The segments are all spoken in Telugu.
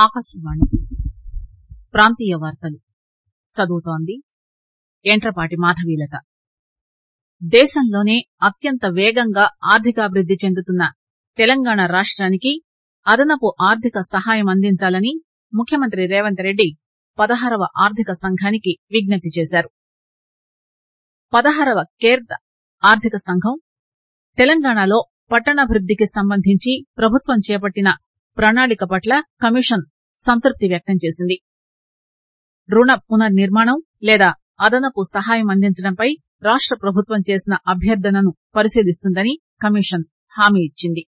ఆకాశవాణి ప్రాంతీయ వార్తలు చదువుతోంది యంట్రపాటి మాధవీలత దేశంలోనే అత్యంత వేగంగా ఆర్థికాభివృద్ది చెందుతున్న తెలంగాణ రాష్టానికి అదనపు ఆర్థిక సహాయం అందించాలని ముఖ్యమంత్రి రేవంత్ రెడ్డి పదహారవ ఆర్థిక సంఘానికి విజ్ఞప్తి చేశారు పదహారవ కేంద్ర ఆర్థిక సంఘం తెలంగాణలో పట్టణాభివృద్దికి సంబంధించి ప్రభుత్వం చేపట్టిన ప్రణాళిక పట్ల కమిషన్ సంతృప్తి వ్యక్తం చేసింది రుణ పునర్నిర్మాణం లేదా అదనపు సహాయం అందించడంపై రాష్ట ప్రభుత్వం చేసిన అభ్యర్థనను పరిశీలిస్తుందని కమిషన్ హామీ ఇచ్చింది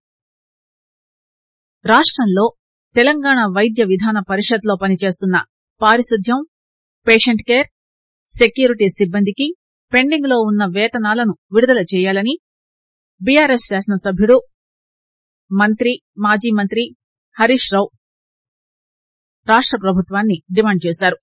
రాష్టంలో తెలంగాణ వైద్య విధాన పరిషత్ లో పనిచేస్తున్న పారిశుద్ధ్యం పేషెంట్ కేర్ సెక్యూరిటీ సిబ్బందికి పెండింగ్ లో ఉన్న వేతనాలను విడుదల చేయాలని బీఆర్ఎస్ శాసనసభ్యుడు మంత్రి మాజీ మంత్రి హరీష్ రావు రాష్ట ప్రభుత్వాన్ని డిమాండ్ చేశారు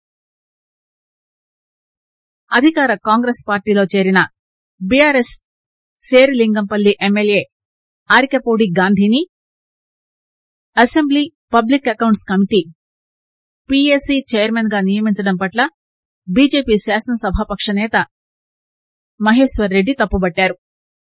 అధికార కాంగ్రెస్ పార్టీలో చేరిన బీఆర్ఎస్ శేరిలింగంపల్లి ఎమ్మెల్యే ఆరికపూడి గాంధీని assembly public accounts committee PAC chairman గా నియమించడం పట్ల బీజేపీ శాసనసభాపక్ష నేత మహేశ్వర్ రెడ్డి తప్పుబట్టారు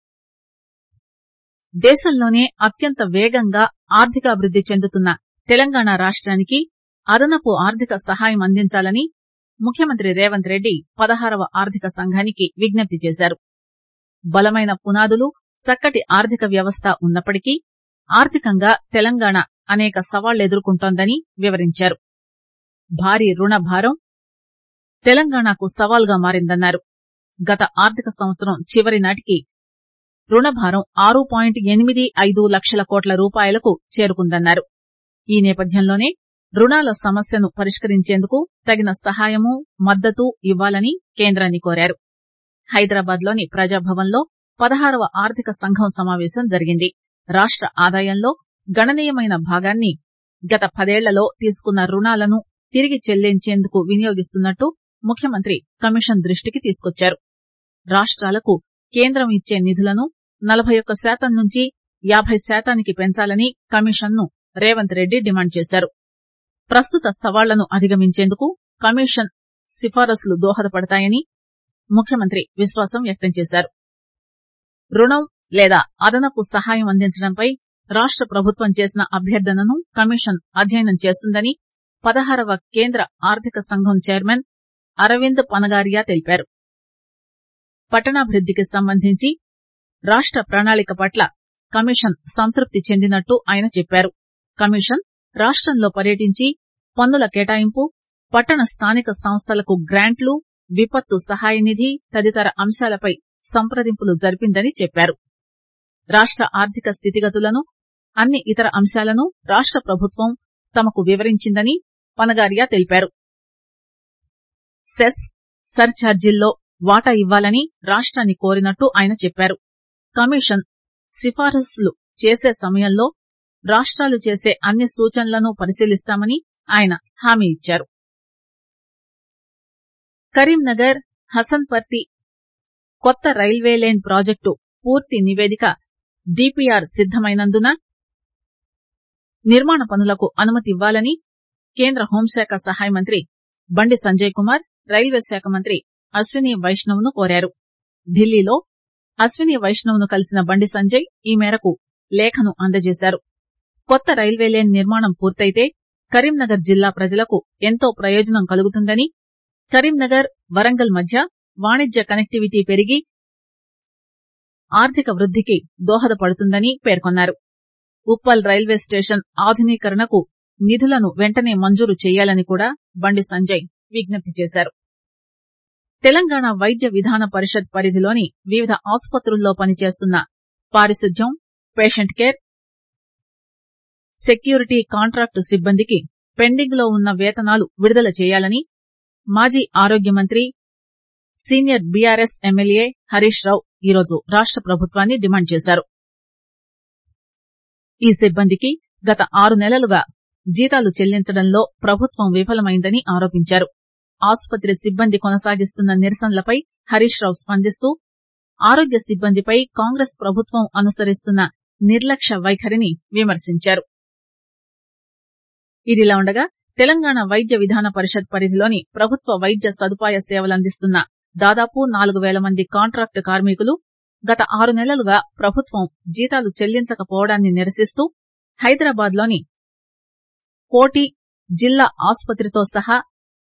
దేశంలోనే అత్యంత వేగంగా ఆర్థికాభివృద్ది చెందుతున్న తెలంగాణ రాష్టానికి అదనపు ఆర్థిక సహాయం అందించాలని ముఖ్యమంత్రి రేవంత్ రెడ్డి పదహారవ ఆర్థిక సంఘానికి విజ్ఞప్తి చేశారు బలమైన పునాదులు చక్కటి ఆర్థిక వ్యవస్థ ఉన్నప్పటికీ ఆర్థికంగా తెలంగాణ అనేక సవాళ్లెదుర్కొంటోందని వివరించారు భారీ రుణ భారం తెలంగాణకు సవాల్గా మారిందన్నారు గత ఆర్థిక సంవత్సరం చివరి నాటికి రుణభారం ఆరు పాయింట్ ఎనిమిది ఐదు లక్షల కోట్ల రూపాయలకు చేరుకుందన్నారు ఈ నేపథ్యంలోనే రుణాల సమస్యను పరిష్కరించేందుకు తగిన సహాయము మద్దతు ఇవ్వాలని కేంద్రాన్ని కోరారు హైదరాబాద్ లోని ప్రజాభవన్ లో పదహారవ ఆర్థిక సంఘం సమావేశం జరిగింది రాష్ట ఆదాయంలో గణనీయమైన భాగాన్ని గత పదేళ్లలో తీసుకున్న రుణాలను తిరిగి చెల్లించేందుకు వినియోగిస్తున్నట్టు ముఖ్యమంత్రి కమిషన్ దృష్టికి తీసుకొచ్చారు రాష్టాలకు కేంద్రం ఇచ్చే నిధులను నలభై ఒక్క శాతం నుంచి యాబై శాతానికి పెంచాలని కమిషన్ ను రేవంత్ రెడ్డి డిమాండ్ చేశారు ప్రస్తుత సవాళ్లను అధిగమించేందుకు కమిషన్ సిఫారసులు దోహదపడతాయని ముఖ్యమంత్రి విశ్వాసం వ్యక్తం చేశారు రుణం లేదా అదనపు సహాయం అందించడంపై రాష్ట ప్రభుత్వం చేసిన అభ్యర్థనను కమిషన్ అధ్యయనం చేస్తుందని పదహారవ కేంద్ర ఆర్థిక సంఘం చైర్మన్ అరవింద్ పనగారియా తెలిపారు పట్టణాభివృద్దికి సంబంధించి రాష్ట ప్రణాళిక పట్ల కమిషన్ సంతృప్తి చెందినట్టు ఆయన చెప్పారు కమిషన్ రాష్టంలో పర్యటించి పన్నుల కేటాయింపు పట్టణ స్థానిక సంస్థలకు గ్రాంట్లు విపత్తు సహాయ నిధి తదితర అంశాలపై సంప్రదింపులు జరిపిందని చెప్పారు రాష్ట ఆర్థిక స్థితిగతులను అన్ని ఇతర అంశాలను రాష్ట ప్రభుత్వం తమకు వివరించిందని పనగారియా తెలిపారు సెస్ సర్ఛార్జీల్లో వాటా ఇవ్వాలని రాష్టాన్ని కోరినట్టు ఆయన చెప్పారు కమిషన్ సిఫారసులు చేసే సమయంలో రాష్టాలు చేసే అన్ని సూచనలను పరిశీలిస్తామని ఆయన హామీ ఇచ్చారు కరీంనగర్ హసన్పర్తి కొత్త రైల్వే లైన్ ప్రాజెక్టు పూర్తి నివేదిక డిపిఆర్ సిద్దమైనందున నిర్మాణ పనులకు అనుమతి ఇవ్వాలని కేంద్ర హోంశాఖ సహాయ మంత్రి బండి సంజయ్ కుమార్ రైల్వే శాఖ మంత్రి అశ్విని వైష్ణవ్ ను కోరారు ఢిల్లీలో అశ్విని వైష్ణవ్ ను కలిసిన బండి సంజయ్ ఈ మేరకు లేఖను అందజేశారు కొత్త రైల్వే లైన్ నిర్మాణం పూర్తయితే కరీంనగర్ జిల్లా ప్రజలకు ఎంతో ప్రయోజనం కలుగుతుందని కరీంనగర్ వరంగల్ మధ్య వాణిజ్య కనెక్టివిటీ పెరిగి ఆర్థిక వృద్దికి దోహదపడుతుందని పేర్కొన్నారు ఉప్పల్ రైల్వే స్టేషన్ ఆధునీకరణకు నిధులను వెంటనే మంజూరు చేయాలని కూడా బండి సంజయ్ విజ్ఞప్తి చేశారు తెలంగాణ వైద్య విధాన పరిషత్ పరిధిలోని వివిధ ఆసుపత్రుల్లో పనిచేస్తున్న పారిశుద్ధ్యం పేషెంట్ కేర్ సెక్యూరిటీ కాంట్రాక్టు సిబ్బందికి పెండింగ్ లో ఉన్న వేతనాలు విడుదల చేయాలని మాజీ ఆరోగ్య మంత్రి senior BRS MLA Harish Rao ఈరోజు రాష్ట ప్రభుత్వాన్ని డిమాండ్ చేశారు ఈ సిబ్బందికి గత ఆరు నెలలుగా జీతాలు చెల్లించడంలో ప్రభుత్వం విఫలమైందని ఆరోపించారు ఆసుపత్రి సిబ్బంది కొనసాగిస్తున్న నిరసనలపై హరీష్ రావు స్పందిస్తూ ఆరోగ్య సిబ్బందిపై కాంగ్రెస్ ప్రభుత్వం అనుసరిస్తున్న నిర్లక్ష్య వైఖరిని విమర్శించారు ఇదిలా ఉండగా తెలంగాణ వైద్య విధాన పరిషత్ పరిధిలోని ప్రభుత్వ వైద్య సదుపాయ సేవలందిస్తున్న దాదాపు నాలుగు పేల మంది కాంట్రాక్టు కార్మికులు గత ఆరు నెలలుగా ప్రభుత్వం జీతాలు చెల్లించకపోవడాన్ని నిరసిస్తూ హైదరాబాద్ లోని కోటి జిల్లా ఆసుపత్రితో సహా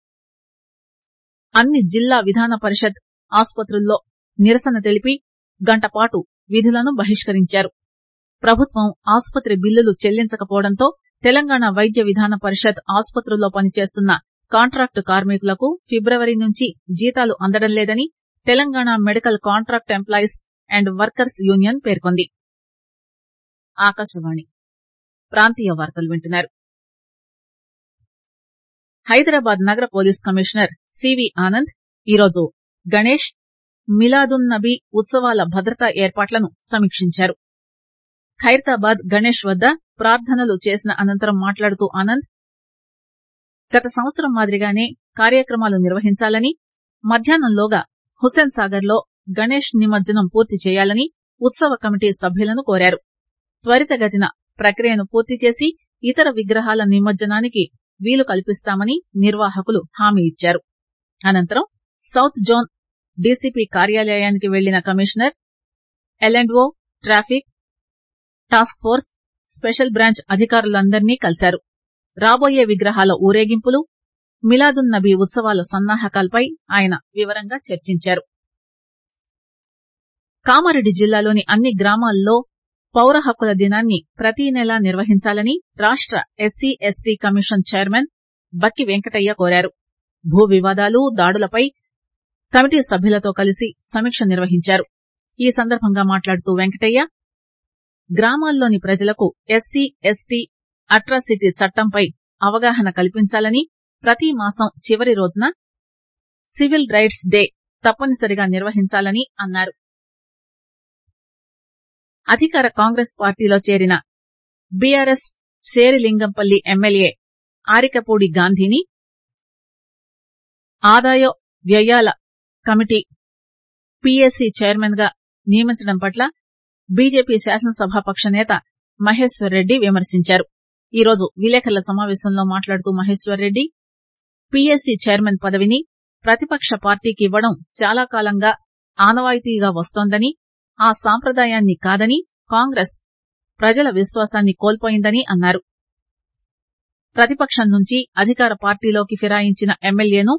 అన్ని జిల్లా విధాన పరిషత్ ఆసుపత్రుల్లో నిరసన తెలిపి గంటపాటు విధులను బహిష్కరించారు ప్రభుత్వం ఆసుపత్రి బిల్లులు చెల్లించకపోవడంతో తెలంగాణ వైద్య విధాన పరిషత్ ఆసుపత్రుల్లో పనిచేస్తున్న కాంట్రాక్టు కార్మికులకు ఫిబ్రవరి నుంచి జీతాలు అందడం లేదని Telangana medical contract employees and workers union పేర్కొంది ఆకాశవాణి ప్రాంతీయ వార్తలు వింటున్నారు హైదరాబాద్ నగర పోలీస్ కమిషనర్ సివి ఆనంద్ ఈరోజు గణేష్ మిలాదున్ నబీ ఉత్సవాల భద్రతా ఏర్పాట్లను సమీక్షించారు ఖైరతాబాద్ గణేష్ వద్ద ప్రార్థనలు చేసిన అనంతరం మాట్లాడుతూ ఆనంద్ గత సంవత్సరం మాదిరిగానే కార్యక్రమాలు నిర్వహించాలని మధ్యాహ్నంలోగా హుస్సేన్ సాగర్ లో గణేష్ నిమజ్జనం పూర్తి చేయాలని ఉత్సవ కమిటీ సభ్యులను కోరారు త్వరితగతిన ప్రక్రియను పూర్తి చేసి ఇతర విగ్రహాల నిమజ్జనానికి వీలు కల్పిస్తామని నిర్వాహకులు హామీ ఇచ్చారు అనంతరం సౌత్ జోన్ డీసీపీ కార్యాలయానికి వెళ్లిన commissioner L and O traffic task force special branch అధికారులందరినీ కలిశారు రాబోయే విగ్రహాల ఊరేగింపులు మిలాదున్ నబీ ఉత్సవాల సన్నాహకాలపై ఆయన వివరంగా చర్చించారు కామారెడ్డి జిల్లాలోని అన్ని గ్రామాల్లో పౌర హక్కుల దినాన్ని ప్రతి నెలా నిర్వహించాలని రాష్ట SC ST commission chairman Bakki Venkataiah కోరారు భూ వివాదాలు దాడులపై కమిటీ సభ్యులతో కలిసి సమీక్ష నిర్వహించారు ఈ సందర్భంగా మాట్లాడుతూ వెంకటయ్య గ్రామాల్లోని ప్రజలకు ఎస్సీ ఎస్టీ అట్రాసిటీ చట్టంపై అవగాహన కల్పించాలని ప్రతి మాసం చివరి రోజున సివిల్ రైట్స్ డే తప్పనిసరిగా నిర్వహించాలని అన్నారు అధికార కాంగ్రెస్ పార్టీలో చేరిన బీఆర్ఎస్ శేరిలింగంపల్లి ఎమ్మెల్యే ఆరికపూడి గాంధీని ఆదాయ వ్యయాల కమిటీ పీఏసీ చైర్మన్ గా నియమించడం పట్ల బీజేపీ శాసనసభాపక్ష నేత మహేశ్వర్ రెడ్డి విమర్శించారు ఈరోజు విలేకరుల సమావేశంలో మాట్లాడుతూ మహేశ్వర్ రెడ్డి పీఏసీ చైర్మన్ పదవిని ప్రతిపక్ష పార్టీకి ఇవ్వడం చాలా కాలంగా ఆనవాయితీగా వస్తోందని ఆ సాంప్రదాయాన్ని కాదని కాంగ్రెస్ ప్రజల విశ్వాసాన్ని కోల్పోయిందని అన్నారు ప్రతిపక్షం నుంచి అధికార పార్టీలోకి ఫిరాయించిన ఎమ్మెల్యేను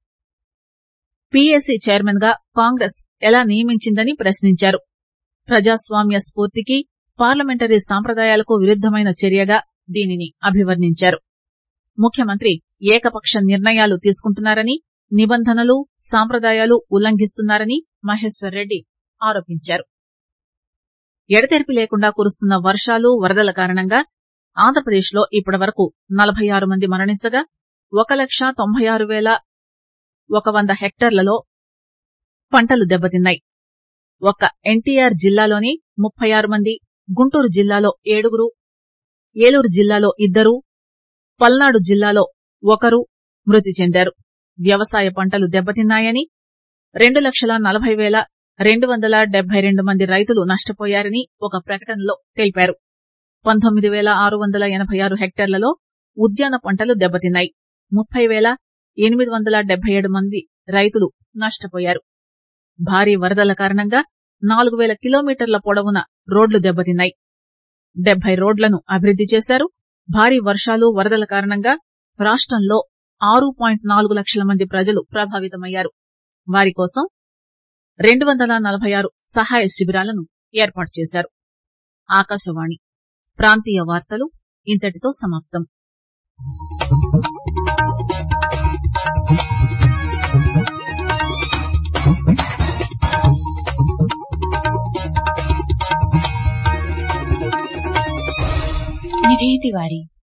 పీఏసీ చైర్మన్ గా కాంగ్రెస్ ఎలా నియమించిందని ప్రశ్నించారు ప్రజాస్వామ్య స్ఫూర్తికి పార్లమెంటరీ సాంప్రదాయాలకు విరుద్దమైన చర్యగా దీనిని అభివర్ణించారు ముఖ్యమంత్రి ఏకపక్ష నిర్ణయాలు తీసుకుంటున్నారని నిబంధనలు సాంప్రదాయాలు ఉల్లంఘిస్తున్నారని మహేశ్వర్ రెడ్డి ఆరోపించారు ఎడతెరిపి లేకుండా కురుస్తున్న వర్షాలు వరదల కారణంగా ఆంధ్రప్రదేశ్ లో ఇప్పటి వరకు నలభై ఆరు మంది మరణించగా ఒక లక్ష తొంభై ఆరు వేల ఒక వంద హెక్టార్లలో పంటలు దెబ్బతిన్నాయి ఒక్క ఎన్టీఆర్ జిల్లాలోని ముప్పై ఆరు మంది గుంటూరు జిల్లాలో ఏడుగురు ఏలూరు జిల్లాలో ఇద్దరు పల్నాడు జిల్లాలో ఒకరు మృతి చెందారు వ్యవసాయ పంటలు దెబ్బతిన్నాయని రెండు లక్షల నలభై వేల రెండు వందల డెబ్బై రెండు మంది రైతులు నష్టపోయారని ఒక ప్రకటనలో తెలిపారు పంతొమ్మిది వేల ఆరు వందల ఎనభై ఆరు హెక్టార్లలో ఉద్యాన పంటలు దెబ్బతిన్నాయి ముప్పై వేల ఎనిమిది వందల డెబ్బై ఏడు మంది రైతులు నష్టపోయారు భారీ వరదల కారణంగా నాలుగు వేల కిలోమీటర్ల పొడవున రోడ్లు దెబ్బతిన్నాయి డెబ్బై రోడ్లను అభివృద్ది చేశారు భారీ వర్షాలు వరదల కారణంగా రాష్టంలో ఆరు పాయింట్ నాలుగు లక్షల మంది ప్రజలు ప్రభావితమయ్యారు వారి కోసం రెండు వందల నలభై ఆరు సహాయ శిబిరాలను ఏర్పాటు చేశారు ఆకాశవాణి ప్రాంతీయ వార్తలు ఇంతటితో సమాప్తం నిజేతి వారి